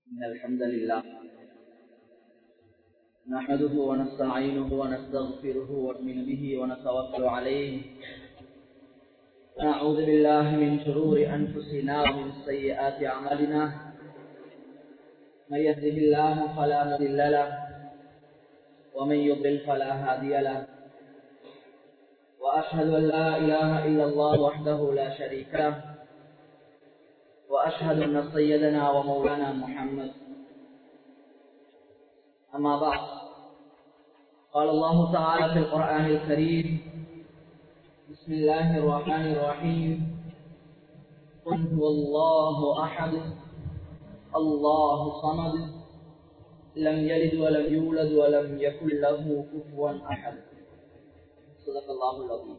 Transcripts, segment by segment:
إن الحمد لله نحمده ونستعينه ونستغفره ونؤمن به ونتوكل عليه نعوذ بالله من شرور أنفسنا ومن سيئات أعمالنا من يهده الله فلا مضل له ومن يضلل فلا هادي له وأشهد أن لا إله إلا الله وحده لا شريك له وأشهد أن سيدنا ومولانا محمد أما بعد قال الله تعالى في القرآن الكريم بسم الله الرحمن الرحيم قل هو الله أحد الله صمد لم يلد ولم يولد ولم يكن له كفوا أحد صدق الله العظيم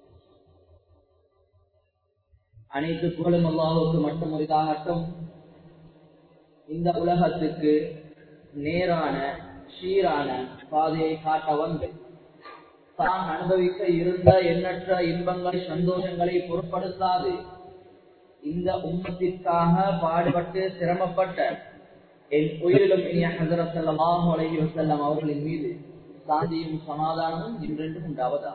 அனைத்து புகழும் அல்லாஹுக்கு மட்டும் உரிதாகட்டும் இந்த உலகத்துக்கு நேரான சீரான பாதையை காட்ட வந்து தான் அனுபவிக்க இருந்த எண்ணற்ற இன்பங்களை சந்தோஷங்களை பொருட்படுத்தாது இந்த உம்மத்திற்காக பாடுபட்டு சிரமப்பட்ட என் உயிரிலும் இனிய ஹசரத் செல்லமாக உலகி செல்லம் அவர்களின் மீது சாந்தியும் சமாதானமும் இன்றென்றும் உண்டாவதா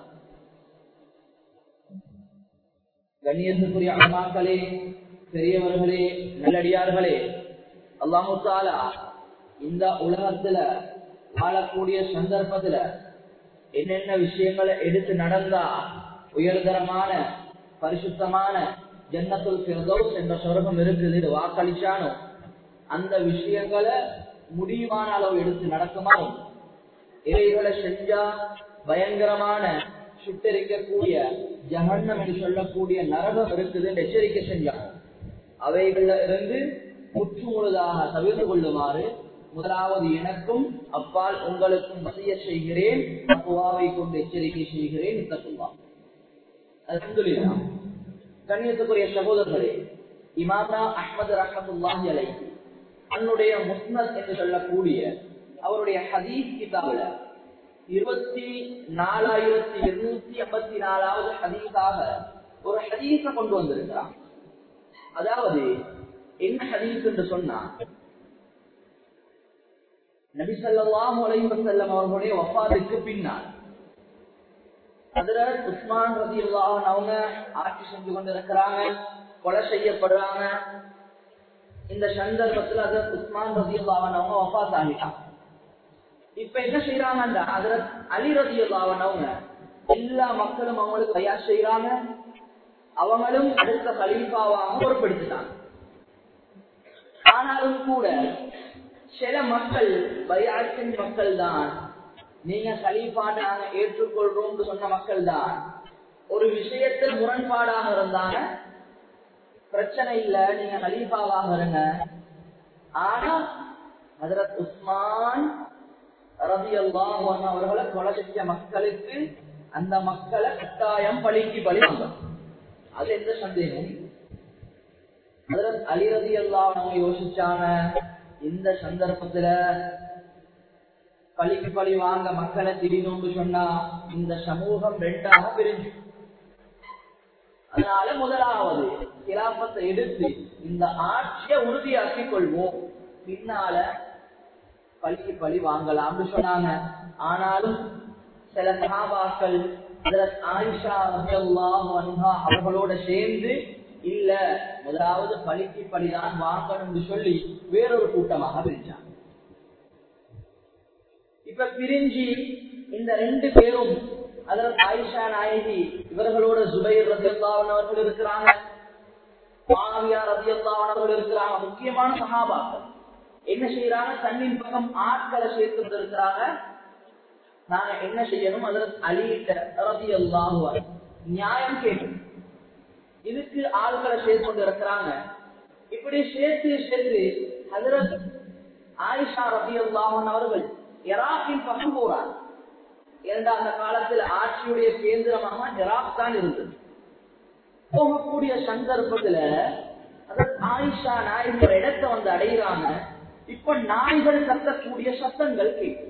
கண்ணியத்துக்குரிய அம்மாக்களே பெரியவர்களே நல்லடியார்களே அல்லாஹு தாலா இந்த உலகத்துல வாழக்கூடிய சந்தர்ப்பத்துல என்னென்ன விஷயங்களை எடுத்து நடந்தா உயர்தரமான பரிசுத்தமான ஜன்னத்துல் பிரதோஸ் என்ற சொரகம் இருக்குது வாக்களிச்சானோ அந்த விஷயங்களை முடியுமான அளவு எடுத்து நடக்குமாறும் இவைகளை செஞ்சா பயங்கரமான சுட்டரிக்கக்கூடிய ஜகன்னம் என்று சொல்லக்கூடிய நரகம் இருக்குது என்று எச்சரிக்கை செஞ்சான் அவைகள்ல இருந்து முற்று முழுதாக தவிர்த்து கொள்ளுமாறு முதலாவது எனக்கும் அப்பால் உங்களுக்கும் வசிய செய்கிறேன் அப்புவாவை கொண்டு எச்சரிக்கை செய்கிறேன் இத்தக்குவா அல்ஹம்துலில்லா கண்ணியத்துக்குரிய சகோதரர்களே இமாமா அஹமது ரஹமத்துல்லாஹி அலை தன்னுடைய முஸ்னத் என்று சொல்லக்கூடிய அவருடைய ஹதீஸ் கிதாபில் இருபத்தி நாலாயிரத்தி இருநூத்தி ஐம்பத்தி நாலாவது ஹதீஸாக ஒரு ஹதீஸ கொண்டு வந்திருக்கிறான் அதாவது என்ன ஹதீஸ் என்று சொன்னா நபிசல்லாஹு அலைவசல்லம் அவர்களுடைய வஃபாதுக்கு பின்னால் அதுல உஸ்மான் ரதி அல்லாஹன் அவங்க ஆட்சி செஞ்சு கொண்டு இருக்கிறாங்க கொலை செய்யப்படுறாங்க இந்த சந்தர்ப்பத்துல அது உஸ்மான் ரதி அல்லாஹன் அவங்க வஃபாத் ஆகிட்டாங்க இப்ப என்ன செய்யறாங்க அதுல அலி ரதி அல்லாஹன் அவங்க எல்லா மக்களும் அவங்களுக்கு தயார் செய்யறாங்க அவங்களும் அடுத்த கலீஃபாவாக பொறுப்படுத்தினாங்க ஆனாலும் கூட சில மக்கள் பயாற்றின் மக்கள் தான் நீங்க கலீஃபா நாங்க ஏற்றுக்கொள்றோம் சொன்ன மக்கள் தான் ஒரு விஷயத்தில் முரண்பாடாக இருந்தாங்க பிரச்சனை இல்ல நீங்க கலீஃபாவாக இருங்க ஆனா ஹசரத் உஸ்மான் ரவி அல்லாஹ் அவர்களை கொலை செஞ்ச மக்களுக்கு அந்த மக்களை கட்டாயம் பழிக்கு பழி அது எந்த சந்தேகம் ஹசரத் அலி ரதி அல்லாஹ் யோசிச்சாங்க இந்த சந்தர்ப்பத்துல பழிக்கு பழி வாங்க மக்களை திடீர்னு சொன்னா இந்த சமூகம் ரெண்டாக பிரிஞ்சு அதனால முதலாவது கிராமத்தை எடுத்து இந்த ஆட்சியை உறுதியாக்கி கொள்வோம் பின்னால பழிக்கு பழி வாங்கலாம்னு சொன்னாங்க ஆனாலும் சில சகாபாக்கள் ஆயிஷா அவர்களோட சேர்ந்து இல்ல முதலாவது பழிக்கு பழிதான் வாங்கணும்னு சொல்லி வேறொரு கூட்டமாக பிரிஞ்சாங்க இப்ப பிரிஞ்சு இந்த ரெண்டு பேரும் அதற்கு ஆயிஷா நாயகி இவர்களோட சுபைர் ரத்தியல்லாவன் அவர்கள் இருக்கிறாங்க மாவியா ரத்தியல்லாவன் அவர்கள் இருக்கிறாங்க முக்கியமான சகாபாக்கள் என்ன செய்யறாங்க தண்ணின் பக்கம் ஆட்களை சேர்த்து இருக்கிறாங்க நாங்க என்ன செய்யணும் அதற்கு அலியிட்ட ரதி அல்லாஹுவன் நியாயம் கேட்கணும் இதுக்கு ஆட்களை சேர்த்து கொண்டு இருக்கிறாங்க இப்படி சேர்த்து சேர்த்து ஹசரத் ஆயிஷா ரபி அல்லாஹன் அவர்கள் இராக்கின் பக்கம் போறார் ஏனென்றா அந்த காலத்தில் ஆட்சியுடைய கேந்திரமாக இராக் தான் இருந்தது போகக்கூடிய சந்தர்ப்பத்துல அதற்கு ஆயிஷா நாயகர் இடத்தை வந்து அடைகிறாங்க இப்ப நாய்கள் கத்தக்கூடிய சத்தங்கள் கேட்கும்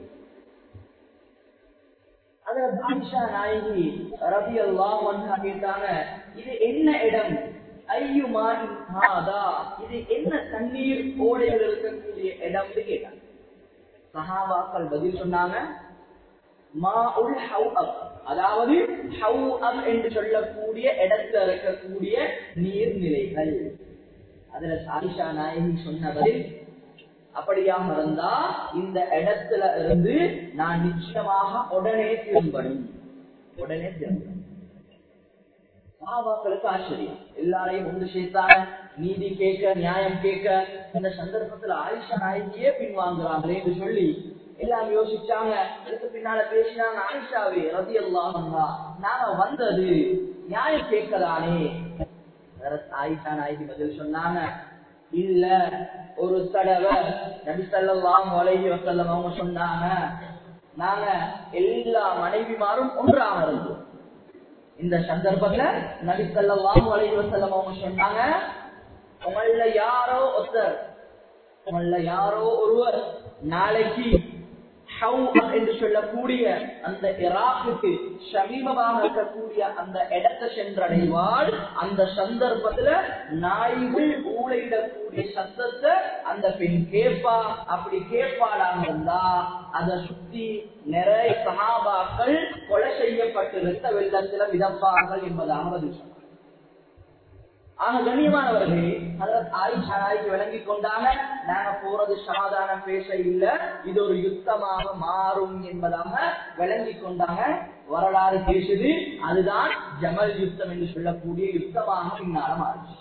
அதற்கு ஆயிஷா நாயகி ரபி அல்லாஹ் கேட்டாங்க இது என்ன இடம் ஐயுமான் இது என்ன தண்ணீர் ஓடைகள் இருக்கக்கூடிய இடம் கேட்டாங்க சஹாபாக்கள் பதில் சொன்னாங்க மாஉல் ஹவ்அப் அதாவது ஹவ்அப் என்று சொல்லக்கூடிய இடத்துல இருக்கக்கூடிய நீர்நிலைகள் அதுல சாரிஷா நாயகி சொன்ன பதில் அப்படியாக இருந்தா இந்த இடத்துல இருந்து நான் நிச்சயமாக உடனே திரும்பணும் உடனே திரும்பணும் சாபாக்களுக்கு ஆச்சரியம் எல்லாரையும் ஒன்று சேர்த்தாங்க நீதி கேட்க நியாயம் கேட்க இந்த சந்தர்ப்பத்துல ஆயிஷா நாயகியே பின்வாங்குறாங்களே என்று சொல்லி எல்லாம் யோசிச்சாங்க அதுக்கு பின்னால பேசினாங்க ஆயிஷாவே ரதி எல்லாம் நாங்க வந்தது நியாயம் கேட்கதானே ஆயிஷா நாயகி பதில் சொன்னாங்க இல்ல ஒரு தடவை நபி சல்லாம் வலைகி வசல்லம் அவங்க சொன்னாங்க நாங்க எல்லா மனைவிமாரும் ஒன்றாக இருந்தோம் இந்த சந்தர்ப்பத்துல நபி சல்லாம் வலைகி வசல்லம் அவங்க சொன்னாங்க உங்கள யாரோ ஒருத்தர் உங்கள யாரோ ஒருவர் நாளைக்கு என்று சொல்லக்கூடிய அந்த இராக்குக்கு சமீபமாக இருக்கக்கூடிய அந்த இடத்தை சென்றடைவால் அந்த சந்தர்ப்பத்துல நாய்கள் ஊழையிடக்கூடிய சத்தத்தை அந்த பெண் கேட்பா அப்படி கேட்பாடாக இருந்தா அதை சுத்தி நிறைய சகாபாக்கள் கொலை செய்யப்பட்டிருந்த வெள்ளத்துல விதப்பார்கள் என்பதாக பதில் சொன்னார் ஆக கண்ணியமானவர்களே அதற்கு ஆயிஷா நாய்க்கு விளங்கி கொண்டாங்க நாங்க போறது சமாதானம் பேச இல்ல இது ஒரு யுத்தமாக மாறும் என்பதாக விளங்கி கொண்டாங்க வரலாறு பேசுது அதுதான் ஜமல் யுத்தம் என்று சொல்லக்கூடிய யுத்தமாக பின்னால மாறுச்சு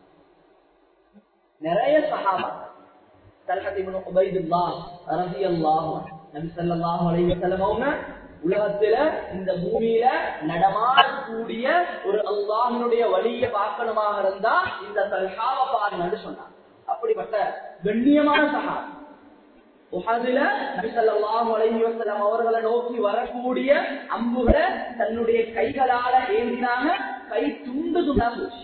நிறைய சகாபா தல்கத்திபுன் உபைதுல்லா ரதி அல்லாஹ் நபி ஸல்லல்லாஹு அலைஹி வஸல்லம் அவங்க உலகத்துல இந்த பூமியில நடமாடக்கூடிய ஒரு அல்லாஹினுடைய வழியை பார்க்கணுமாக இருந்தா இந்த தல்காவை பாருங்கன்னு சொன்னாங்க அப்படிப்பட்ட கண்ணியமான சகாபி உஹதுல நபி ஸல்லல்லாஹு அலைஹி வஸல்லம் அவர்களை நோக்கி வரக்கூடிய அம்புகளை தன்னுடைய கைகளால ஏந்தினாங்க கை துண்டு துண்டா போச்சு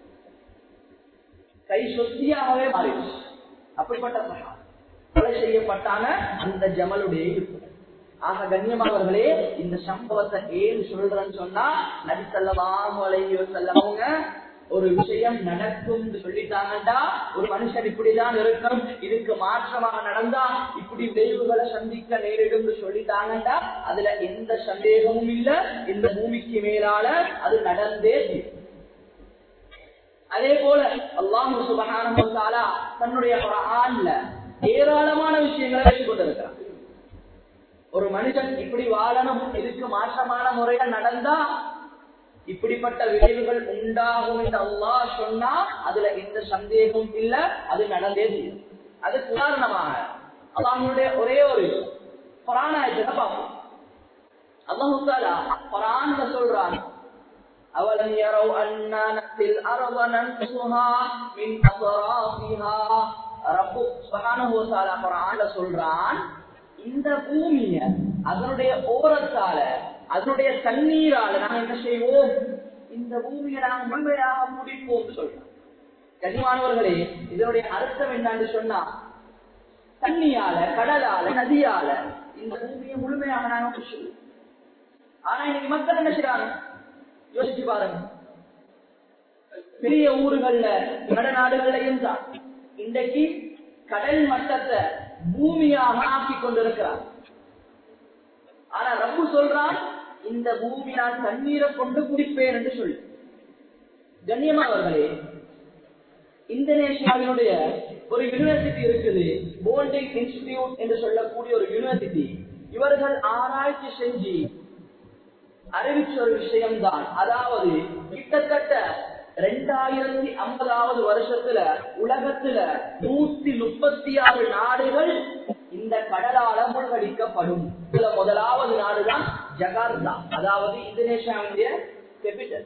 கை சொத்தியாகவே மாறிடுச்சு அப்படிப்பட்ட சகாபி கொலை செய்யப்பட்டாங்க அந்த ஜமலுடைய யுத்தம் ஆக கண்ணியமானவர்களே இந்த சம்பவத்தை ஏன் சொல்றேன்னு சொன்னா நடித்தல்லவாக செல்லவங்க ஒரு விஷயம் நடக்கும் சொல்லிட்டாங்கடா ஒரு மனுஷன் இப்படிதான் இருக்கும் இதுக்கு மாற்றமாக நடந்தா இப்படி விளைவுகளை சந்திக்க நேரிடும் சொல்லிட்டாங்கடா அதுல எந்த சந்தேகமும் இல்ல இந்த பூமிக்கு மேலால அது நடந்தே தீரும். அதே போல அல்லாஹு சுபஹானஹு தஆலா தன்னுடைய குர்ஆன்ல ஏராளமான விஷயங்களை வச்சு கொண்டிருக்கிறார் ஒரு மனிதன் இப்படி வாழணும் இதுக்கு மாற்றமான முறையில் நடந்தா இப்படிப்பட்ட விளைவுகள் உண்டாகும் என்று அல்லாஹ் சொன்னா அதுல எந்த சந்தேகமும் இல்ல அது நடந்தே தீரும் அதுக்கு உதாரணமாக அல்லாஹனுடைய ஒரே ஒரு புராணத்தை பார்ப்போம் அல்லாஹு தாலா புராண சொல்றான் أولم يروا أنا نأتي الأرض ننقصها من أطرافها رب سبحانه وتعالى قرآن சொல்றான் இந்த பூமிய அதனுடைய ஓரத்தால அதனுடைய தண்ணீரால நாங்க என்ன செய்வோம் இந்த பூமியை நாங்க முழுமையாக முடிப்போம் சொல்றோம் கனிமானவர்களே இதனுடைய அர்த்தம் என்னன்னு சொன்னா தண்ணியால கடலால நதியால இந்த பூமியை முழுமையாக நாங்க முடிச்சுவோம் ஆனா இன்னைக்கு மக்கள் என்ன செய்யறாங்க யோசிச்சு பாருங்க பெரிய ஊர்கள்ல வடநாடுகளையும் தான் இன்றைக்கு கடல் மட்டத்தை பூமியாக ஆக்கி கொண்டிருக்கிறார் ஆனா ரப்பு சொல்றான் இந்த பூமி நான் தண்ணீரை கொண்டு குடிப்பேன் என்று சொல்லி கண்ணியமானவர்களே இந்தோனேஷியாவினுடைய ஒரு யூனிவர்சிட்டி இருக்குது போண்டிங் இன்ஸ்டிடியூட் என்று சொல்லக்கூடிய ஒரு யூனிவர்சிட்டி இவர்கள் ஆராய்ச்சி செஞ்சு அறிவிச்ச ஒரு விஷயம்தான் அதாவது கிட்டத்தட்ட ரெண்டாயிரத்தி ஐம்பதாவது வருஷத்துல உலகத்துல நூத்தி முப்பத்தி ஆறு நாடுகள் இந்த கடலால மூழ்கடிக்கப்படும் இதுல முதலாவது நாடுதான் ஜகார்தா அதாவது இந்தோனேஷியாவுடைய கேபிட்டல்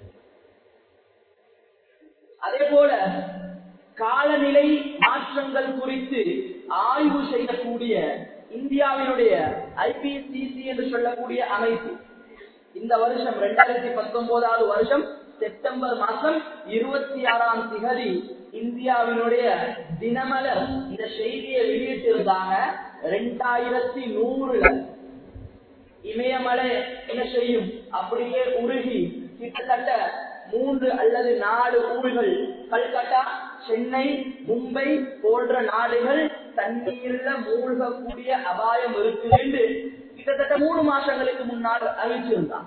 அதே போல காலநிலை மாற்றங்கள் குறித்து ஆய்வு செய்யக்கூடிய இந்தியாவினுடைய ஐபிசிசி என்று சொல்லக்கூடிய அமைப்பு இந்த வருஷம் இரண்டாயிரத்தி பத்தொன்பதாவது வருஷம் செப்டம்பர் மாசம் இருபத்தி ஆறாம் திகதி இந்தியாவினுடைய தினமலர் இந்த செய்தியை வெளியிட்டிருந்தாங்க ரெண்டாயிரத்தி நூறுல இமயமலை என்ன செய்யும் அப்படியே உருகி கிட்டத்தட்ட மூன்று அல்லது நாலு ஊர்கள் கல்கட்டா சென்னை மும்பை போன்ற நாடுகள் தண்ணீர்ல மூழ்கக்கூடிய அபாயம் இருக்கு என்று கிட்டத்தட்ட மூணு மாசங்களுக்கு முன்னால் அறிவிச்சிருந்தான்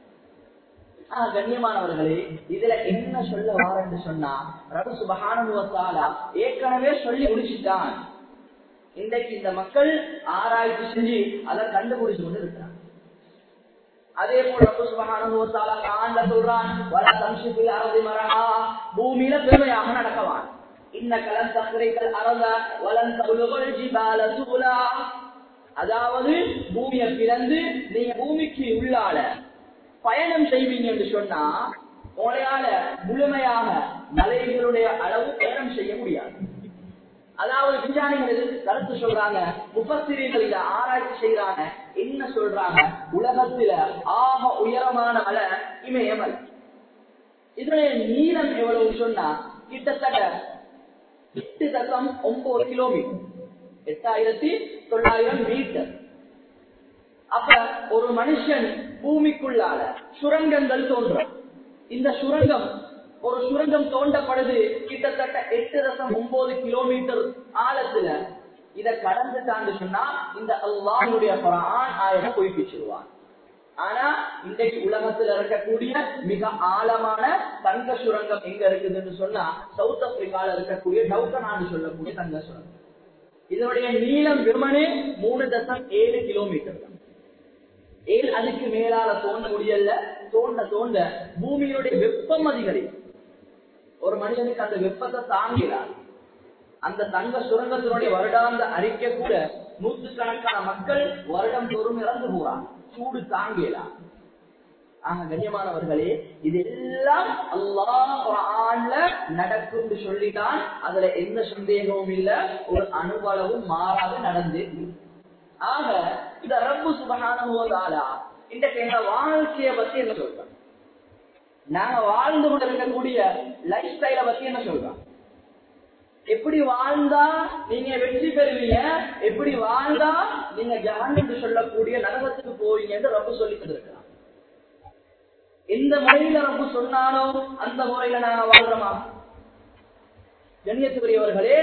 ஆஹ் கண்ணியமானவர்களே இதுல என்ன சொல்ல வாரன்னு சொன்னா ரபு சுபகானுவத்தாலா ஏற்கனவே சொல்லி முடிச்சுட்டான் இன்றைக்கு இந்த மக்கள் ஆராய்ச்சி செஞ்சு அதை கண்டுபிடிச்சு கொண்டு இருக்கிறாங்க அதே போல ரப்பு சுபஹானஹுவத்தாலா குர்ஆன்ல சொல்றான் வலா தம்ஷி ஃபில் அர்தி மரஹா பூமியில பெருமையாக நடக்கவான் இன்னக லன் தக்ரிகல் அர்த வலன் தபுலுகல் ஜிபால தூலா அதாவது பூமியை பிளந்து நீங்க பூமிக்கு உள்ளால பயணம் செய்வீங்க என்று சொன்னா உங்களால முழுமையாக மலைகளுடைய அளவு பயணம் செய்ய முடியாது அதாவது விஞ்ஞானிகள் எதிர்த்து கருத்து சொல்றாங்க முப்பத்திரிகள் இத ஆராய்ச்சி செய்யறாங்க என்ன சொல்றாங்க உலகத்துல ஆக உயரமான மலை இமயமலை இதனுடைய நீளம் எவ்வளவு சொன்னா கிட்டத்தட்ட எட்டு தசம் ஒன்பது கிலோமீட்டர் எட்டாயிரத்தி தொள்ளாயிரம் மீட்டர் அப்ப ஒரு மனுஷன் பூமிக்குள்ளால சுரங்கங்கள் தோன்றும் இந்த சுரங்கம் ஒரு சுரங்கம் தோண்டப்படுது கிட்டத்தட்ட எட்டு தசம் ஒன்பது கிலோமீட்டர் ஆழத்துல இத கடந்துட்டான்னு சொன்னா இந்த அல்லாஹுடைய குரான் ஆயிரம் பொய்ப்பிச்சிருவான் ஆனா இன்றைக்கு உலகத்துல இருக்கக்கூடிய மிக ஆழமான தங்க சுரங்கம் எங்க இருக்குதுன்னு சொன்னா சவுத் ஆப்பிரிக்கால இருக்கக்கூடிய டவுக்கனான்னு சொல்லக்கூடிய தங்க சுரங்கம் இதனுடைய நீளம் வெறுமனே மூணு தசம் ஏழு கிலோமீட்டர் தான் ஏழு அதுக்கு மேலால தோண்ட முடியல தோண்ட தோண்ட பூமியினுடைய வெப்பம் அதிகரிக்கும் ஒரு மனிதனுக்கு அந்த வெப்பத்தை தாங்கிறார் அந்த தங்க சுரங்கத்தினுடைய வருடாந்த அறிக்கை கூட நூற்றுக்கணக்கான மக்கள் வருடம் தோறும் இறந்து போறாங்க சூடு தாங்கலாம் ஆக கண்ணியமானவர்களே இது எல்லாம் அல்லாஹ் நடக்கும் சொல்லிதான் அதுல எந்த சந்தேகமும் இல்ல ஒரு அணுவளவும் மாறாது நடந்து ஆக இந்த ரப்பு சுபகானா இன்றைக்கு எங்க வாழ்க்கைய பத்தி என்ன சொல்றோம் நாங்க வாழ்ந்து கொண்டு இருக்கக்கூடிய லைஃப் ஸ்டைல பத்தி என்ன சொல்றோம் எப்படி வாழ்ந்தா நீங்க வெற்றி பெறுவீங்க எப்படி வாழ்ந்தா நீங்க ஜஹன் என்று சொல்லக்கூடிய நரகத்துக்கு போவீங்க என்று ரப்பு சொல்லி தந்திருக்கிறான் எந்த முறையில ரப்பு சொன்னானோ அந்த முறையில நாங்க வாழ்றோமா கண்ணியத்துக்குரியவர்களே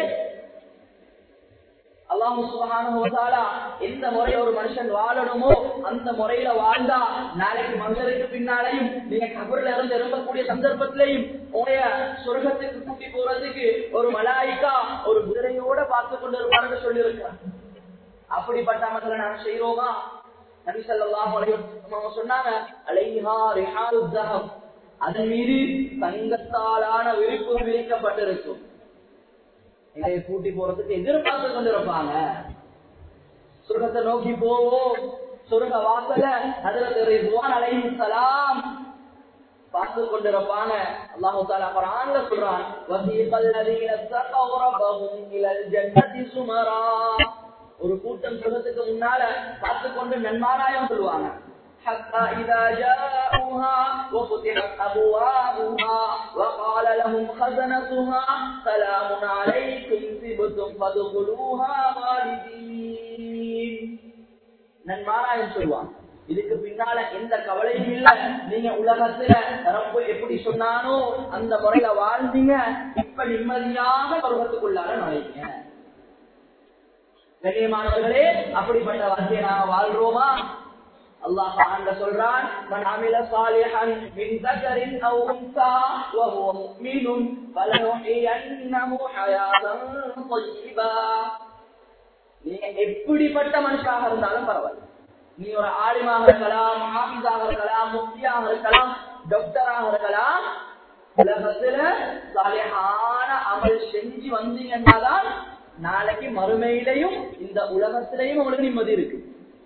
அல்லாஹு சுபஹானஹு எந்த முறை ஒரு மனுஷன் வாழணுமோ அந்த முறையில வாழ்ந்தா நாளைக்கு மனுஷருக்கு பின்னாலையும் நீங்க கபர்ல இருந்து இருக்கக்கூடிய சந்தர்ப்பத்திலையும் உடைய சொர்க்கத்துக்கு கூட்டி போறதுக்கு ஒரு மலாய்க்கா ஒரு குதிரையோட பார்த்து கொண்டு இருப்பாருன்னு சொல்லி இருக்கிறான் அப்படிப்பட்ட அமர்களை நாங்க செய்யறோமா நபி ஸல்லல்லாஹு அலைஹி வஸல்லம் சொன்னாங்க அலைஹா ரிஹாலு தஹப் அதன் மீது தங்கத்தாலான விரிப்பு விரிக்கப்பட்டிருக்கும் எங்களை கூட்டி போறதுக்கு எதிர்பார்த்து கொண்டிருப்பாங்க சுருகத்தை நோக்கி போவோம் சுருக வாசல அதுல ரிதுவான் அலைஹிஸ்ஸலாம் பார்த்து கொண்டிருப்பாங்க அல்லாஹு தஆலா குர்ஆன்ல சொல்றான் வஸீகல் லதீன தகவ் ரப்பஹும் இலல் ஜன்னதி சுமரா ஒரு கூட்டம் சுகத்துக்கு முன்னால பார்த்து கொண்டு நன்மாராயம் சொல்லுவாங்க حتى إذا جاءوها وفتحت أبوابها وقال لهم خزنتها سلام عليكم طبتم فادخلوها خالدين நன்மாராயம் சொல்லுவாங்க இதுக்கு பின்னால எந்த கவலையும் இல்ல நீங்க உலகத்துல ரப்பு எப்படி சொன்னானோ அந்த முறையில வாழ்ந்தீங்க இப்ப நிம்மதியாக பருவத்துக்குள்ளார நுழைங்க கண்ணியமானவர்களே அப்படிப்பட்ட வாழ்க்கையை நாங்க வாழ்றோமா அல்லாஹ் குர்ஆன்ல சொல்றான் மன் அமில சாலிஹன் மின் தக்கரின் அவ் உன்சா வஹுவ முஃமினுன் ஃபலனுஹியன்னஹு ஹயாதன் தையிபா நீங்க எப்படிப்பட்ட மனுஷாக இருந்தாலும் பரவாயில்ல நீ ஒரு ஆலிமாக இருக்கலாம் ஆபிஸாக இருக்கலாம் முஃப்தியாக இருக்கலாம் டாக்டராக இருக்கலாம் உலகத்துல சாலிஹான அமல் செஞ்சு வந்தீங்கன்னா தான் நாளைக்கு மறுமையிலையும் இந்த உலகத்திலையும் உங்களுக்கு நிம்மதி இருக்கு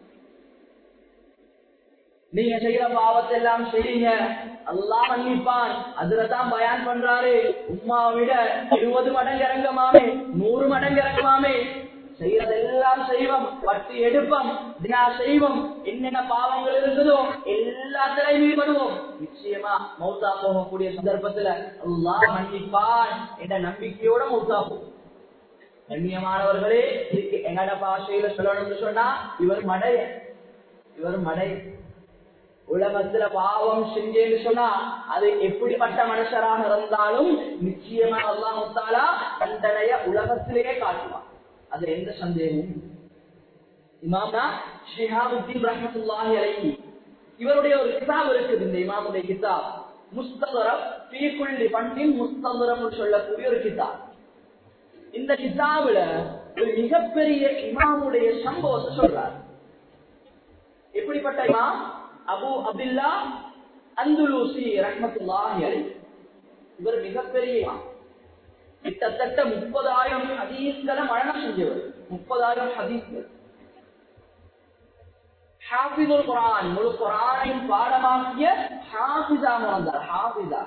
நீங்க செய்யற பாவத்தை எல்லாம் செய்யுங்க அல்லாஹ் மன்னிப்பான் அதுலதான் பயான் பண்றாரு உம்மாவை விட இருபது மடங்கு இறங்கமாமே நூறு மடங்கு இறங்கமாமே செய்யறதெல்லாம் செய்வோம் வட்டி எடுப்போம் தினா செய்வோம் என்னென்ன பாவங்கள் இருந்ததோ எல்லாத்திலையும் ஈடுபடுவோம் நிச்சயமா மௌத்தா போகக்கூடிய சந்தர்ப்பத்துல அல்லாஹ் மன்னிப்பான் என்ற நம்பிக்கையோட மௌத்தா போகும் கண்ணியமானவர்களே இதுக்கு எங்கட பாஷையில சொல்லணும்னு சொன்னா இவர் மடைய இவர் மடை உலகத்துல பாவம் செஞ்சேன்னு சொன்னா அது எப்படிப்பட்ட மனுஷராக இருந்தாலும் நிச்சயமா அல்லாஹாலா தண்டனைய உலகத்திலேயே காட்டுவான் அது எந்த சந்தேகமும் இல்லை. இமாம்னா ஷிஹாபுத்தீன் ரஹமத்துல்லாஹி அலைஹி இவருடைய ஒரு கிதாப் இருக்குது இந்த இமாமுடைய கிதாப் முஸ்தவரம் பீக்குள்ளி பண்டின் முஸ்தவரம் சொல்லக்கூடிய ஒரு கிதாப் இந்த கிதாபுல ஒரு மிகப்பெரிய இமாமுடைய சம்பவத்தை சொல்றார் எப்படிப்பட்ட இமாம் அபு அப்துல்லா அந்துலூசி ரஹமத்துல்லாஹி அலைஹி இவர் மிகப்பெரிய இமாம் கிட்டத்தட்ட முப்பதாயிரம் ஹதீஸ்களை மரணம் செஞ்சவர் முப்பதாயிரம் ஹதீஸ்கள் ஹாஃபிதுல் குரான் முழு குரானையும் பாடமாக்கிய ஹாஃபிஸாக வந்தார் ஹாஃபிஸா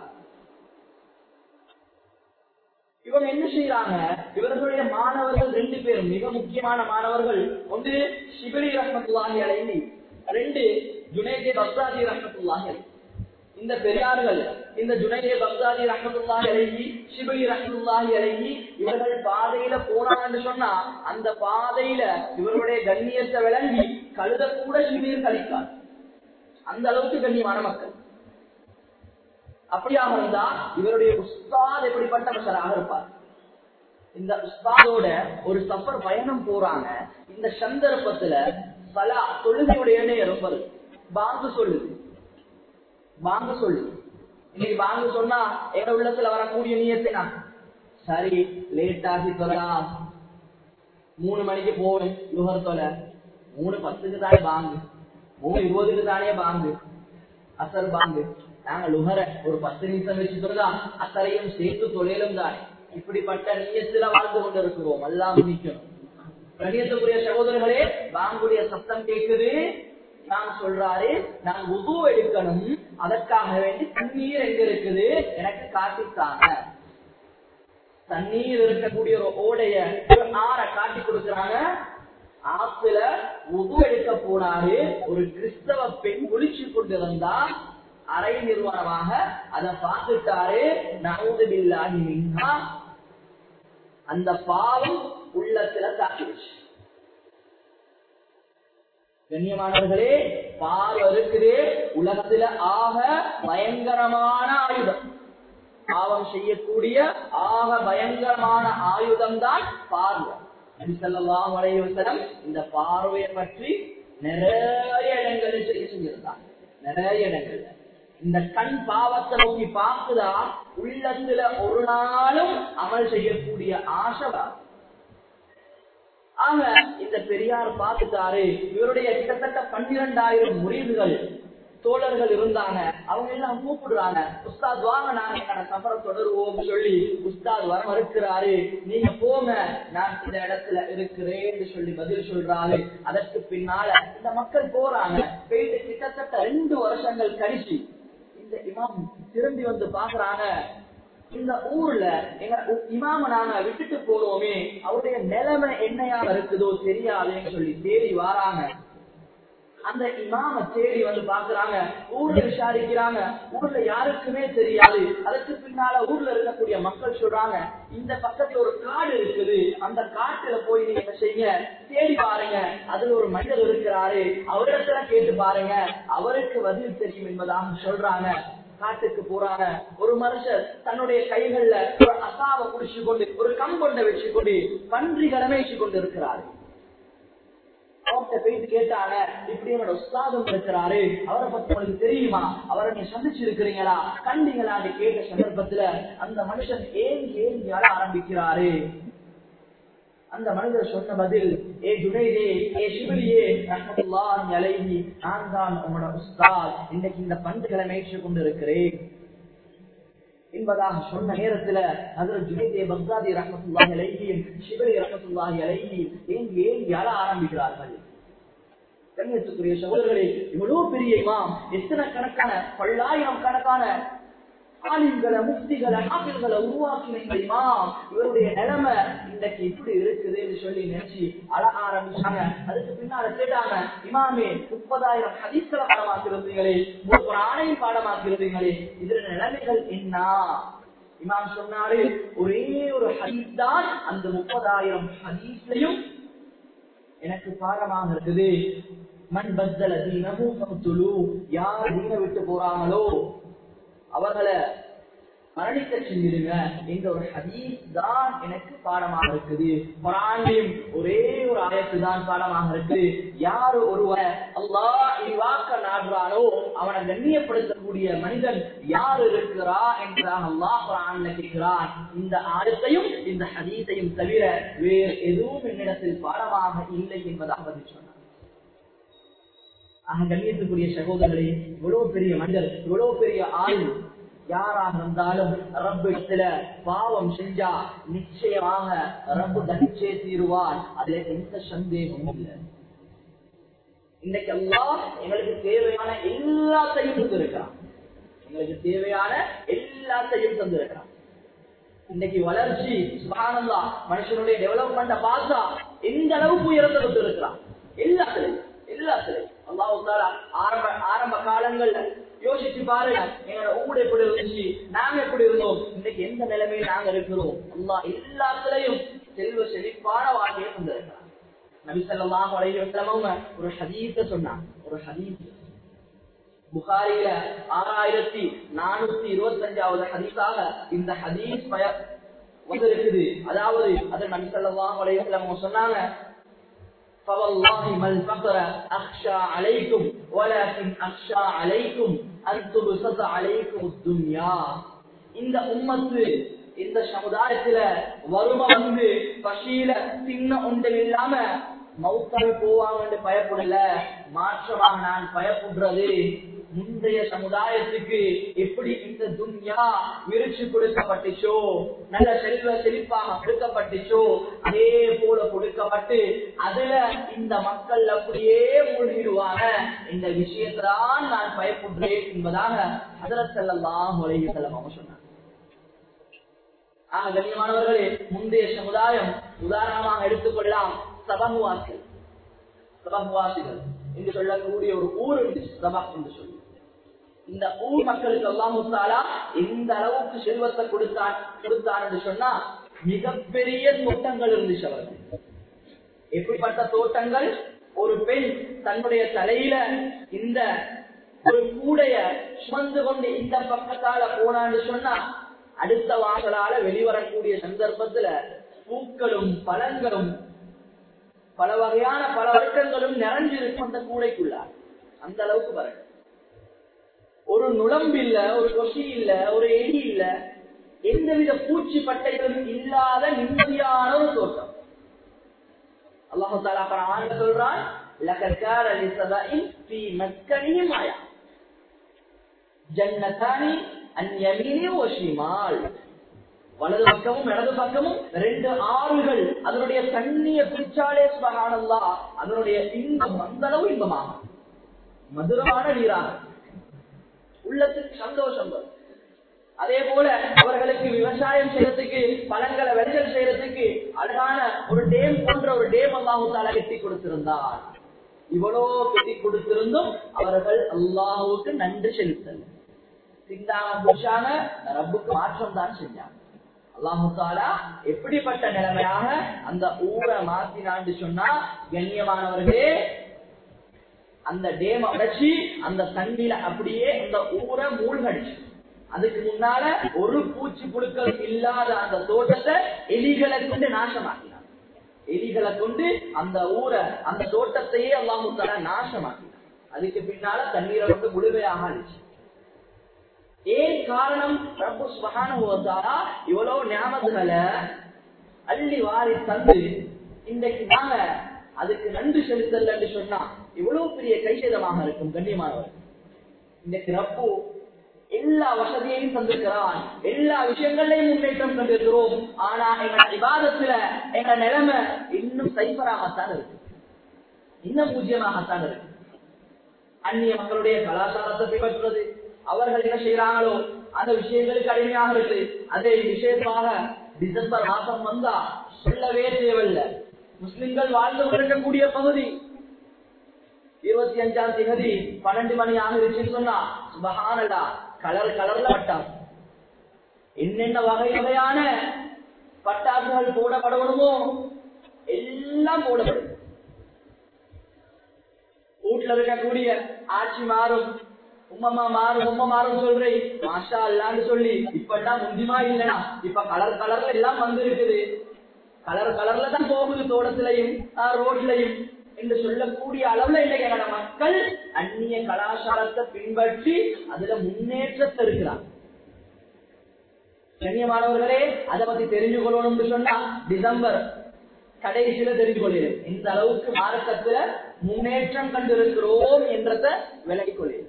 இவங்க என்ன செய்யறாங்க இவர்களுடைய மாணவர்கள் ரெண்டு பேரும் மிக முக்கியமான மாணவர்கள் ஒன்று ஷிபிலி ரஹமத்துல்லாஹி அலைஹி ரெண்டு ஜுனைதே பக்தாதி ரஹமத்துல்லாஹி அலைஹி இந்த பெரியார்கள் இந்த ஜுனைதே பக்தாதி ரஹமத்துல்லாஹி அலைஹி ஷிபிலி ரஹமத்துல்லாஹி அலைஹி இவர்கள் பாதையில போனாங்கன்னு சொன்னா அந்த பாதையில இவர்களுடைய கண்ணியத்தை விளங்கி கழுத கூட சிபிலில் கழிக்காது அந்த அளவுக்கு கண்ணியமான மக்கள் அப்படியாக இருந்தா இவருடைய உஸ்தாத் எப்படிப்பட்ட மனுஷராக இருப்பார் இந்த உஸ்தாதோட ஒரு சஃபர் பயணம் போறாங்க இந்த சந்தர்ப்பத்துல பல தொழுகையுடைய நேரம் வருது பாங்கு சொல்லுது பாங்கு சொல்லுது இன்னைக்கு பாங்கு சொன்னா எங்க உள்ளத்துல வரக்கூடிய நீயத்தினா சரி லேட் ஆகி தொழலாம் மூணு மணிக்கு போகணும் யுகர் தொலை மூணு பத்துக்கு தானே பாங்கு மூணு இருபதுக்கு தானே பாங்கு அசர் பாங்கு நாங்க லுகர ஒரு பத்து நிமிஷம் வச்சு சொல்றதா அத்தரையும் சேர்த்து தொழிலும் தானே இப்படிப்பட்ட நீயத்துல வாழ்ந்து கொண்டிருக்கிறோம் எல்லாம் நிக்கணும் கணியத்துக்குரிய சகோதரர்களே வாங்குடைய சத்தம் கேட்குது நான் சொல்றாரு நான் உது எடுக்கணும் அதற்காக வேண்டி தண்ணீர் எங்க இருக்குது எனக்கு காட்டித்தாங்க தண்ணீர் இருக்கக்கூடிய ஒரு ஓடைய ஒரு ஆற காட்டி கொடுக்கறாங்க ஆத்துல உது எடுக்க போனாரு ஒரு கிறிஸ்தவ பெண் குளிச்சு கொண்டிருந்தா அரை நிறுவனமாக அதை பார்த்துட்டாரு நவுது பில்லாஹி மின்ஹா அந்த பாவம் உள்ளத்துல தாக்கிடுச்சு கண்ணியமானவர்களே பாவம் இருக்குது உலகத்துல ஆக பயங்கரமான ஆயுதம் பாவம் செய்யக்கூடிய ஆக பயங்கரமான ஆயுதம் தான் பார்வை நபிசல்லாஹு அலைஹி வஸல்லம் இந்த பார்வையை பற்றி நிறைய இடங்களில் செய்ய செஞ்சிருந்தாங்க நிறைய இடங்கள்ல இந்த கண் பாவத்தை நோக்கி பார்க்குதா உள்ளத்துல ஒரு நாளும் அமல் செய்யக்கூடிய ஆசை வரும். ஆக இந்த பெரியார் பார்த்துட்டாரு இவருடைய கிட்டத்தட்ட பன்னிரண்டாயிரம் முறிவுகள் தோழர்கள் இருந்தாங்க அவங்க எல்லாம் கூப்பிடுறாங்க உஸ்தாத் வாங்க நாங்க எங்களோட சபரை தொடருவோம் சொல்லி உஸ்தாத் வர மறுக்கிறாரு நீங்க போங்க நான் இந்த இடத்துல இருக்கிறேன்னு சொல்லி பதில் சொல்றாரு அதற்கு பின்னால இந்த மக்கள் போறாங்க போயிட்டு கிட்டத்தட்ட ரெண்டு வருஷங்கள் கழிச்சு இந்த இமாம் திரும்பி வந்து பாக்குறாங்க இந்த ஊர்ல எங்க இமாம நாங்க விட்டுட்டு போறோமே அவருடைய நிலைமை என்னையா இருக்குதோ தெரியாதுன்னு சொல்லி தேடி வாராங்க அந்த இமாம தேடி வந்து பாக்குறாங்க ஊர்ல விசாரிக்கிறாங்க ஊர்ல யாருக்குமே தெரியாது அதற்கு பின்னால ஊர்ல இருக்கக்கூடிய மக்கள் சொல்றாங்க இந்த பக்கத்துல ஒரு காடு இருக்குது அந்த காட்டுல போய் நீங்க என்ன செய்யுங்க தேடி பாருங்க அதுல ஒரு மனிதர் இருக்கிறாரு அவரிடத்துல கேட்டு பாருங்க அவருக்கு பதில் தெரியும் என்பதாக சொல்றாங்க காட்டுக்கு போறாங்க ஒரு மனுஷர் தன்னுடைய கைகள்ல ஒரு அசாவை குடிச்சு கொண்டு ஒரு கம்பொண்டை வச்சு கொண்டு பன்றிகளை மேய்ச்சி கொண்டு இருக்கிறாரு அவர்கிட்ட போயிட்டு கேட்டாங்க இப்படி என்னோட உஸ்தாதம் இருக்கிறாரு அவரை பத்தி உங்களுக்கு தெரியுமா அவரை நீங்க சந்திச்சு இருக்கிறீங்களா கண்டீங்களா கேட்ட சந்தர்ப்பத்துல அந்த மனுஷன் ஏன் ஏங்கி அழ ஆரம்பிக்கிறாரு அந்த மனிதர் சொன்ன பதில் ஏ ஜுனைதே ஏ சிவிலியே ரஹமத்துல்லாஹி அலைஹி நான் தான் உங்களோட உஸ்தாத் இன்னைக்கு இந்த பந்துகளை மேய்ச்சி கொண்டு இருக்கிறேன் என்பதாக சொன்ன நேரத்துல அதில் ஜுனைதே பக்தாதி ரஹமத்துல்லாஹி அலைஹி சிவலி ரஹமத்துல்லாஹி அலைஹி ஏங்கி ஏங்கி அழ ஆரம்பிக்கிறார்கள் கண்ணியத்துக்குரிய சகோதரர்களே இவ்வளவு பெரிய இமாம் எத்தனை கணக்கான பல்லாயிரம் கணக்கான ஆலிம்களை முக்திகளை ஆபில்களை உருவாக்கின இமாம் இவருடைய நிலைமை இன்றைக்கு இப்படி இருக்குதுன்னு சொல்லி நினைச்சு அழ ஆரம்பிச்சாங்க அதுக்கு பின்னால கேட்டாங்க இமாமே முப்பதாயிரம் ஹதீஸ்களை பாடமாக்கி இருந்தீங்களே ஒரு ஆணையும் பாடமாக்கி இருந்தீங்களே இதுல நிலைமைகள் என்ன இமாம் சொன்னாரு ஒரே ஒரு ஹதீஸ் தான் அந்த முப்பதாயிரம் ஹதீஸ்லையும் எனக்கு பாடமாக இருக்குது மண் பத்தல தீனமும் யார் தீன விட்டு போறாங்களோ அவர்களை மரணிக்க செஞ்சிருங்க என்ற ஒரு ஹதீஸ் தான் எனக்கு பாடமாக இருக்குது குரானிலும் ஒரே ஒரு ஆயத்து தான் பாடமாக இருக்குது யாரு ஒருவன் அல்லாஹ் இவாக்க நாடுறானோ அவனை கண்ணியப்படுத்தக்கூடிய மனிதன் யார் இருக்கிறா என்றான் அல்லாஹ் குரான்ல கேட்கிறான் இந்த ஆயத்தையும் இந்த ஹதீஸையும் தவிர வேறு எதுவும் என்னிடத்தில் பாடமாக இல்லை என்பதாக பதில் சொன்னார் ஆக கண்ணியத்துக்குரிய சகோதரர்களே இவ்வளவு பெரிய மனிதர் இவ்வளவு பெரிய ஆய்வு யாராக இருந்தாலும் ரப்பிடத்துல பாவம் செஞ்சா நிச்சயமாக ரப்பு தண்டிச்சே தீருவான் அதுல எந்த சந்தேகமும் இல்லை இன்னைக்கு எல்லாம் எங்களுக்கு தேவையான எல்லாத்தையும் தந்திருக்கிறான் எங்களுக்கு தேவையான எல்லாத்தையும் தந்திருக்கிறான் இன்னைக்கு வளர்ச்சி சுகானந்தா மனுஷனுடைய டெவலப்மெண்ட பார்த்தா எந்த அளவுக்கு உயர்ந்து கொண்டிருக்கிறான் எல்லாத்துலையும் எல்லாத்துலையும் அல்லாஹ் ஆரம்ப ஆரம்ப காலங்கள்ல யோசிச்சு பாருங்க எங்களோட ஊடு எப்படி இருந்துச்சு நாங்க எப்படி இருந்தோம் இன்னைக்கு எந்த நிலைமையில் நாங்க இருக்கிறோம் அல்லா எல்லாத்துலயும் செல்வ செழிப்பான வாழ்க்கையை தந்திருக்கிறான் நபி ஸல்லல்லாஹு அலைஹி வஸல்லம் ஒரு ஹதீஸ சொன்னாங்க ஒரு ஹதீஸ் புகாரில ஆறாயிரத்தி நானூத்தி இருபத்தி அஞ்சாவது ஹதீஸாக இந்த ஹதீஸ் பய வந்திருக்குது அதாவது அது நபி ஸல்லல்லாஹு அலைஹி வஸல்லம் சொன்னாங்க فوالله ما الفقر أخشى عليكم ولكن أخشى عليكم أن تبسط عليكم الدنيا இந்த உம்மத்து இந்த சமுதாயத்துல வறுமை வந்து பசியில சின்ன ஒன்றில் இல்லாம மௌத்தாவி போவாங்க பயப்படல மாற்றமாக நான் பயப்படுறது முந்தைய சமுதாயத்துக்கு எப்படி இந்த துன்யா விரிச்சு கொடுக்கப்பட்டுச்சோ நல்ல செல்வ செழிப்பாக கொடுக்கப்பட்டுச்சோ அதே போல கொடுக்கப்பட்டு அதுல இந்த மக்கள் அப்படியே மூழ்கிடுவாங்க இந்த விஷயத்தான் நான் பயப்படுறேன் என்பதாக அதரத்தெல்லாம் உலகி செல்லமாக சொன்னாங்க ஆக கண்ணியமானவர்களே முந்தைய சமுதாயம் உதாரணமாக எடுத்துக்கொள்ளலாம் சபகுவாசிகள் சபகுவாசிகள் என்று சொல்லக்கூடிய ஒரு ஊர் சபா என்று சொல்லி இந்த ஊர் மக்களுக்கு அல்லாமுத்தாலா எந்த அளவுக்கு செல்வத்தை கொடுத்தான் கொடுத்தான் என்று சொன்னா மிகப்பெரிய தோட்டங்கள் இருந்துச்சு அவர்கள் எப்படிப்பட்ட தோட்டங்கள் ஒரு பெண் தன்னுடைய தலையில இந்த ஒரு கூடைய சுமந்து கொண்டு இந்த பக்கத்தால போனான்னு சொன்னா அடுத்த வாசலால வெளிவரக்கூடிய சந்தர்ப்பத்துல பூக்களும் பழங்களும் பல வகையான பல வர்க்கங்களும் நிறைஞ்சிருக்கும் அந்த கூடைக்குள்ளார் அந்த அளவுக்கு வரணும் ஒரு நுழம்பு இல்ல ஒரு கொசி இல்ல ஒரு எலி இல்ல எந்தவித பூச்சி பட்டைகளும் இல்லாத நிம்மதியான ஒரு தோட்டம் அல்லாஹு தாலா சொல்றான் ஜன்னதானி அந்யமீனி ஒஷிமால் வலது பக்கமும் இடது பக்கமும் ரெண்டு ஆறுகள் அதனுடைய தண்ணிய பிடிச்சாலே சுபகானல்லா அதனுடைய இன்பம் அந்த அளவு இன்பமாக மதுரமான நீராக உள்ளத்துக்கு சந்தோஷம் வரும் அதே போல அவர்களுக்கு விவசாயம் செய்யறதுக்கு பழங்களை விளைச்சல் செய்யறதுக்கு அழகான ஒரு டேம் போன்ற ஒரு டேம் அல்லாஹூத்தால கட்டி கொடுத்திருந்தார் இவ்வளோ கட்டி கொடுத்திருந்தும் அவர்கள் அல்லாஹுக்கு நன்றி செலுத்தல் சிந்தாங்க புருஷாங்க ரப்புக்கு மாற்றம் தான் செஞ்சாங்க அல்லாஹு தாலா எப்படிப்பட்ட நிலைமையாக அந்த ஊரை மாத்தினான்னு சொன்னா கண்ணியமானவர்களே அந்த டேம உடைச்சி அந்த தண்ணியில அப்படியே அந்த ஊரை மூழ்கடிச்சு அதுக்கு முன்னால ஒரு பூச்சி புழுக்கள் இல்லாத அந்த தோட்டத்தை எலிகளை கொண்டு நாசமாக்கினார் எலிகளை கொண்டு அந்த ஊரை அந்த தோட்டத்தையே அல்லாஹு தாலா நாசமாக்கினார் அதுக்கு பின்னால தண்ணீரை வந்து முழுமையாக அழிச்சு ஏன் காரணம் ரப்பு சுபகானுவதாரா இவ்வளவு ஞாபகங்களை அள்ளி வாரி தந்து இன்றைக்கு நாங்க அதுக்கு நன்றி செலுத்தல் என்று சொன்னா இவ்வளவு பெரிய கைசேதமாக இருக்கும் கண்ணியமானவர் இன்றைக்கு ரப்பு எல்லா வசதியையும் தந்திருக்கிறான் எல்லா விஷயங்களையும் முன்னேற்றம் கண்டிருக்கிறோம் ஆனா எங்க விவாதத்துல எங்க நிலைமை இன்னும் சைபராகத்தான் இருக்கு இன்னும் பூஜ்யமாகத்தான் இருக்கு அந்நிய மக்களுடைய கலாச்சாரத்தை பின்பற்றுவது அவர்கள் என்ன செய்யறாங்களோ அந்த விஷயங்களுக்கு அடிமையாக இருக்கு அதே விசேஷமாக டிசம்பர் மாசம் வந்தா சொல்லவே தேவையில்லை முஸ்லிம்கள் வாழ்ந்து கொண்டிருக்கக்கூடிய பகுதி இருபத்தி அஞ்சாம் தேதி பன்னெண்டு மணி ஆகிருச்சுன்னு சொன்னா சுபகானடா கலர் கலர்ல பட்டாசு என்னென்ன வகை வகையான பட்டாசுகள் போடப்படணுமோ எல்லாம் போடப்படும் வீட்டுல இருக்கக்கூடிய ஆட்சி மாறும் உம்மம்மா மாறும் உம்ம மாறும் சொல்றேன் மாஷா அல்லான்னு சொல்லி இப்பெல்லாம் முந்திமா இல்லனா இப்ப கலர் கலர்ல எல்லாம் வந்திருக்குது கலர் கலர்ல தான் போகுது தோட்டத்திலையும் ரோட்லயும் என்று சொல்லக்கூடிய அளவுல இன்றைக்கு எங்களோட மக்கள் அந்நிய கலாச்சாரத்தை பின்பற்றி அதுல முன்னேற்றத்தை இருக்கிறாங்க கண்ணியமானவர்களே அதை பத்தி தெரிஞ்சு கொள்ளணும்னு சொன்னா டிசம்பர் கடைசியில தெரிஞ்சு கொள்கிறேன் இந்த அளவுக்கு மார்க்கத்துல முன்னேற்றம் கண்டிருக்கிறோம் என்றத விலகிக் கொள்கிறேன்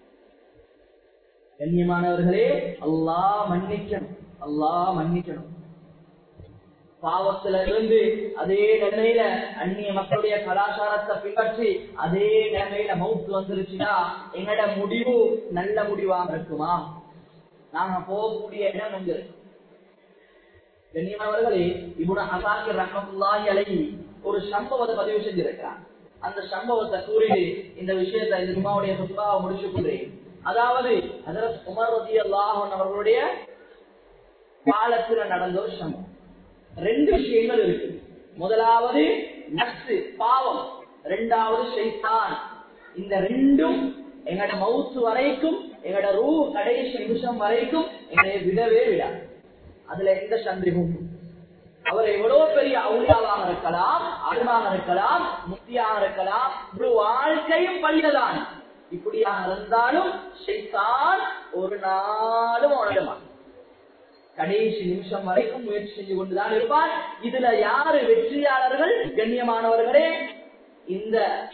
கண்ணியமானவர்களே அல்லாஹ் மன்னிக்கணும் அல்லாஹ் மன்னிக்கணும் பாவத்துல இருந்து அதே நிலைமையில அந்நிய மக்களுடைய கலாச்சாரத்தை பின்பற்றி அதே நிலைமையில மவுத்து வந்துருச்சுன்னா எங்கட முடிவு நல்ல முடிவாக இருக்குமா நாங்க போகக்கூடிய இடம் எங்க கண்ணியமானவர்களே இவன அசாக்கிர் ரஹமத்துல்லாஹி அலைஹி ஒரு சம்பவத்தை பதிவு செஞ்சிருக்கிறான் அந்த சம்பவத்தை கூறி இந்த விஷயத்தை இந்த ஜுமாவுடைய சுத்பாவை முடிச்சு கொள்றேன் அதாவது ஹஜரத் உமர் ரதி அல்லாஹன் அவர்களுடைய காலத்துல நடந்த ஒரு சம்பவம் ரெண்டு விஷயங்கள் இருக்கு முதலாவது நஷ்டு பாவம் ரெண்டாவது ஷைத்தான் இந்த ரெண்டும் எங்கட மவுத்து வரைக்கும் எங்கட ரூ கடைசி நிமிஷம் வரைக்கும் என்னை விடவே விடாது அதுல எந்த சந்தேகமும் அவர் எவ்வளவு பெரிய அவுளியாவாக இருக்கலாம் அருமாக இருக்கலாம் முக்தியாக இருக்கலாம் ஒரு வாழ்க்கையும் பழிததான் இப்படியாக இருந்தாலும் ஷைத்தான் ஒரு நாளும் உணரமான் கடைசி நிமிஷம் வரைக்கும் முயற்சி செஞ்சு கொண்டுதான் இருப்பார் இதுல யாரு வெற்றியாளர்கள் கண்ணியமானவர்களே இந்த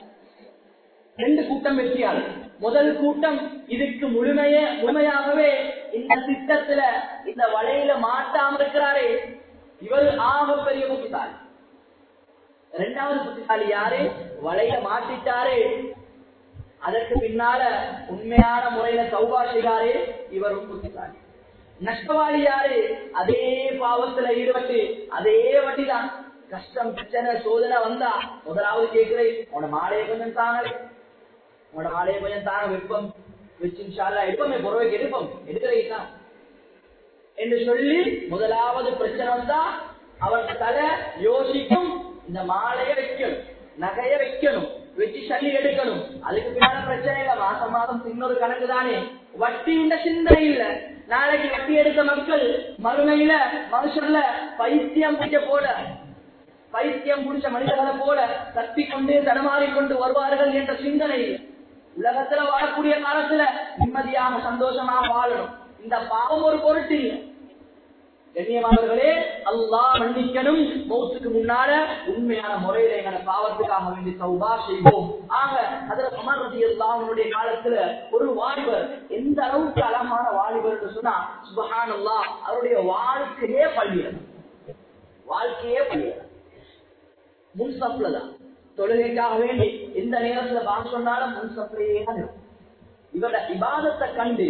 ரெண்டு கூட்டம் வெற்றியாளர் முதல் கூட்டம் இதுக்கு முழுமைய முழுமையாகவே இந்த திட்டத்துல இந்த வலையில மாட்டாம இருக்கிறாரே இவர் ஆக பெரிய புத்திசாலி இரண்டாவது புத்திசாலி யாரு வலையில மாட்டிட்டாரே அதற்கு பின்னால உண்மையான முறையில சௌபா செய்தாரே இவரும் புத்திசாலி நஷ்டவாளி யாரு அதே பாவத்துல ஈடுபட்டு அதே வட்டிதான் கஷ்டம் பிரச்சனை சோதனை வந்தா முதலாவது கேட்கிறேன் உன மாலையை கொஞ்சம் தாங்களே உன மாலையை கொஞ்சம் தாங்க வெப்பம் வச்சுஷால எப்பவுமே புறவைக்கு எடுப்போம் எடுக்கிறீங்களா என்று சொல்லி முதலாவது பிரச்சனை வந்தா அவர் தலை யோசிக்கும் இந்த மாலைய வைக்கணும் நகைய வைக்கணும் வச்சு சளி எடுக்கணும் அதுக்கு பின்னால பிரச்சனை இல்ல மாசம் மாதம் இன்னொரு கணக்கு தானே வட்டி இந்த சிந்தனை இல்ல நாளைக்கு வட்டி எடுத்த மக்கள் மறுமையில மனுஷன்ல பைத்தியம் பிடிக்க போல பைத்தியம் பிடிச்ச மனிதர்களை போல கத்தி கொண்டு தடமாறிக்கொண்டு வருவார்கள் என்ற சிந்தனை உலகத்துல வாழக்கூடிய காலத்துல நிம்மதியாக சந்தோஷமாக வாழணும் இந்த பாவம் ஒரு பொருட்டு இல்லை கண்ணியமானவர்களே அல்லாஹ் மன்னிக்கணும் மௌத்துக்கு முன்னால உண்மையான முறையில எங்களை பாவத்துக்காக வேண்டி சௌபா செய்வோம் ஆக அதுல அமர்வதி அல்லாஹனுடைய காலத்துல ஒரு வாலிபர் எந்த அளவுக்கு அழகான வாலிபர் என்று சொன்னா சுபஹான் அல்லா அவருடைய வாழ்க்கையே பள்ளியல் வாழ்க்கையே பள்ளியல் முன் சப்ல தான் தொழுகைக்காக வேண்டி எந்த நேரத்துல பாங்க சொன்னாலும் முன் சப்லையே தான் இருக்கும் இவரோட இபாதத்தை கண்டு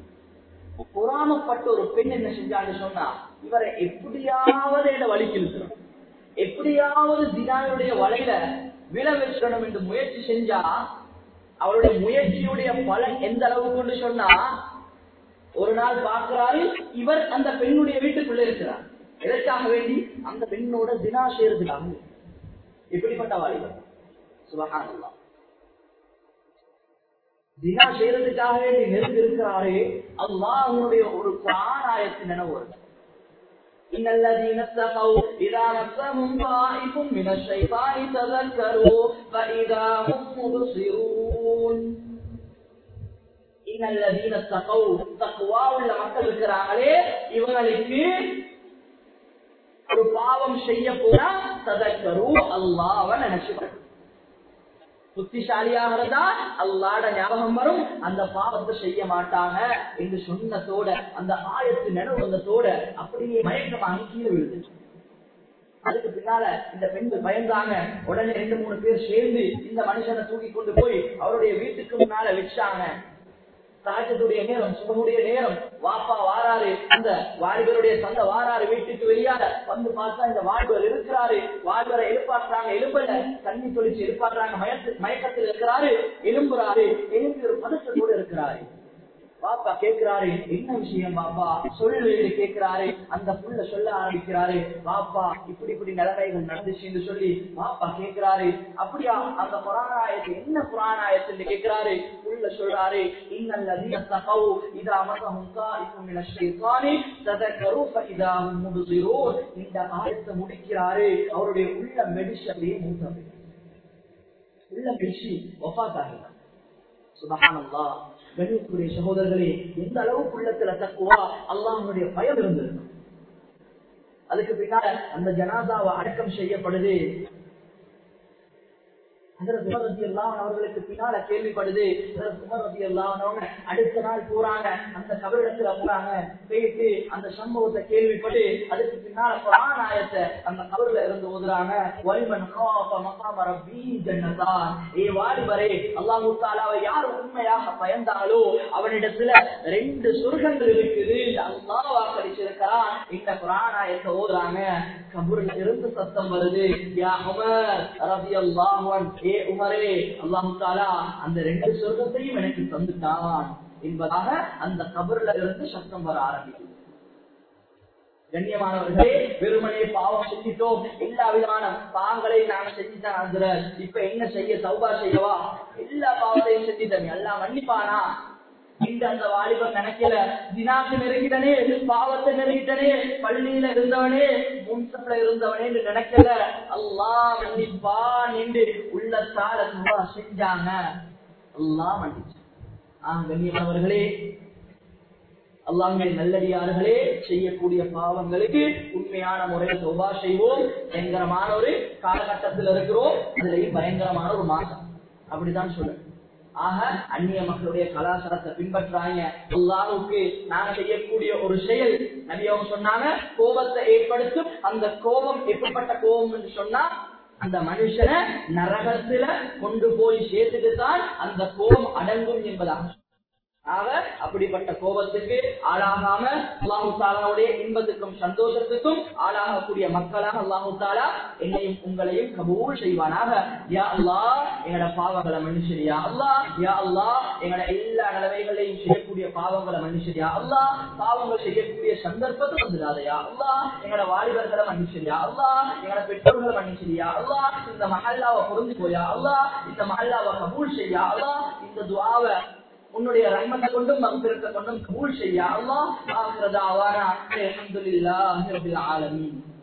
பொறாமப்பட்ட ஒரு பெண் என்ன செஞ்சான்னு சொன்னா இவரை எப்படியாவது என்ன வலிக்கு எப்படியாவது தினாவுடைய வலையில விழ வச்சிடணும் என்று முயற்சி செஞ்சா அவருடைய முயற்சியுடைய பலன் எந்த அளவுக்கு சொன்னா ஒரு நாள் பார்க்கிறாரு இவர் அந்த பெண்ணுடைய வீட்டுக்குள்ள இருக்கிறார் எதற்காக வேண்டி அந்த பெண்ணோட தினா செய்யறதுக்காக இப்படிப்பட்ட வாலிபர் சுபகானல்லாம் தினா செய்யறதுக்காக வேண்டி நெருங்கி இருக்கிறாரே அல்லாஹ் அவனுடைய ஒரு பிராணாயத்தின் நினைவு வருது إن الذين اتقوا إذا مسهم طائف من الشيطان تذكروا فإذا هم مبصرون إن الذين اتقوا تقوى உள்ள மக்கள் இருக்கிறாங்களே இவங்களுக்கு ஒரு பாவம் செய்ய போனா ததக்கரு அல்லாஹ்வை நினைச்சுக்கணும் புத்திசாலியாக இருந்தா அல்லாட ஞாபகம் வரும் அந்த பாவத்தை செய்ய மாட்டாங்க என்று சொன்னதோட அந்த ஆயத்து நினைவு வந்ததோட அப்படியே மயக்கமாக கீழே விழுது அதுக்கு பின்னால இந்த பெண்கள் பயந்தாங்க உடனே ரெண்டு மூணு பேர் சேர்ந்து இந்த மனுஷனை தூக்கி கொண்டு போய் அவருடைய வீட்டுக்கு முன்னால வச்சாங்க சாஜத்துடைய நேரம் சுகமுடைய நேரம் வாப்பா வாராரு அந்த வாலிபருடைய சொந்த வாராரு வீட்டுக்கு வெளியால வந்து பார்த்தா இந்த வாலிபர் இருக்கிறாரு வாலிபரை எழுப்பாட்டுறாங்க எலும்பல தண்ணி தொளிச்சு எழுப்பாட்டுறாங்க மயத்து மயக்கத்தில் இருக்கிறாரு எலும்புறாரு எழும்பி ஒரு பதற்றத்தோடு இருக்கிறாரு பாப்பா கேக்குறாரு என்ன விஷயம் பாப்பா சொல்லு கேக்குறாரு அந்த புள்ள சொல்ல ஆரம்பிக்கிறாரு பாப்பா இப்படி இப்படி நிலைமைகள் நடந்துச்சுன்னு சொல்லி பாப்பா கேக்குறாரு அப்படியா அந்த புராணாயத்து என்ன புராணாயத்து கேக்குறாரு புள்ள சொல்றாரு இன்னல் லதீன தகவ் இதா அமதஹும் தாயிஃபும் மின ஷைத்தானி ததக்கரு ஃபஇதா ஹும் முப்சிரூன் இந்த ஆயத்தை முடிக்கிறாரு அவருடைய உள்ள மெடிஷ் அப்படியே மூத்தது உள்ள மெடிஷி வஃபாத் ஆகிறார் சுபஹானல்லாஹ் கணியத்துக்குரிய சகோதரர்களே எந்த அளவுக்கு உள்ளத்துல தக்குவா அல்லாஹனுடைய பயம் இருந்திருக்கும் அதுக்கு பின்னால அந்த ஜனாதாவை அடக்கம் செய்யப்படுது அவர்களுக்கு பின்னால கேள்விப்படுது அவங்க அடுத்த நாள் போறாங்க அந்த கபரிடத்துல போறாங்க போயிட்டு அந்த சம்பவத்தை கேள்விப்பட்டு அதுக்கு பின்னால புராணாயத்தை அந்த கபர்ல இருந்து ஓதுறாங்க வலிமன் ஏ வாலிபரே அல்லாஹு தாலாவை யார் உண்மையாக பயந்தாலோ அவனிடத்துல ரெண்டு சுருகங்கள் இருக்குது அல்லாஹ் வாக்களிச்சிருக்கிறான் இந்த புராணாயத்தை ஓதுறாங்க கபூர்ல இருந்து சத்தம் வருது யா உமர் ரவி அல்லாஹன் ஏ உமரே அல்லாஹு தாலா அந்த ரெண்டு சொர்க்கத்தையும் எனக்கு தந்துட்டான் என்பதாக அந்த கபர்ல இருந்து சத்தம் வர ஆரம்பிக்கும் கண்ணியமானவர்களே வெறுமனே பாவம் செஞ்சிட்டோம் எல்லா விதமான பாவங்களையும் நாங்க செஞ்சுதான் இப்ப என்ன செய்ய சௌபா செய்யவா எல்லா பாவத்தையும் செஞ்சுட்டேன் எல்லாம் மன்னிப்பானா இந்த அந்த வாலிபன் நினைக்கல தினாக்கு நெருங்கிட்டனே பாவத்தை நெருங்கிட்டனே பள்ளியில இருந்தவனே முன்சப்ல இருந்தவனே நினைக்கல அல்லா மன்னிப்பான் என்று உள்ளத்தால துவா செஞ்சாங்க அல்லா மன்னிச்சு ஆஹ் கண்ணியமானவர்களே அல்லாமே நல்லடியார்களே செய்யக்கூடிய பாவங்களுக்கு உண்மையான முறையில் தொபா செய்வோம் பயங்கரமான ஒரு காலகட்டத்தில் இருக்கிறோம் அதுலயும் பயங்கரமான ஒரு மாசம் அப்படிதான் சொல்லுங்க ஆக அந்நிய மக்களுடைய கலாச்சாரத்தை பின்பற்றாங்க அல்லாவுக்கு நாங்க செய்யக்கூடிய ஒரு செயல் நபியவங்க சொன்னாங்க கோபத்தை ஏற்படுத்தும் அந்த கோபம் எப்படிப்பட்ட கோபம் என்று சொன்னா அந்த மனுஷனை நரகத்துல கொண்டு போய் சேர்த்துட்டு தான் அந்த கோபம் அடங்கும் என்பதாக ஆக அப்படிப்பட்ட கோபத்துக்கு ஆளாகாம அல்லாஹு தாலாவுடைய இன்பத்துக்கும் சந்தோஷத்துக்கும் ஆளாகக்கூடிய மக்களாக அல்லாஹு தாலா என்னையும் உங்களையும் கபூல் செய்வானாக யா அல்லா எங்கட பாவங்களை மன்னிச்சிரியா அல்லா யா அல்லா எங்கட எல்லா நிலைமைகளையும் செய்யக்கூடிய பாவங்களை மன்னிச்சிரியா அல்லா பாவங்கள் செய்யக்கூடிய சந்தர்ப்பத்தை வந்துடாதயா அல்லா எங்கட வாலிபர்களை மன்னிச்சிரியா அல்லா எங்கட பெற்றோர்களை மன்னிச்சிரியா அல்லா இந்த மஹல்லாவை பொருந்து போயா அல்லா இந்த மஹல்லாவை கபூல் செய்யா அல்லா இந்த துவாவை உன்னுடைய ரஹ்மத்தை கொண்டும் மகபிரத்தை கொண்டும் கபூல் செய்ய அல்லாஹ் ஆகிறதா அல்ஹம்துலில்லாஹி ரப்பில் ஆலமீன்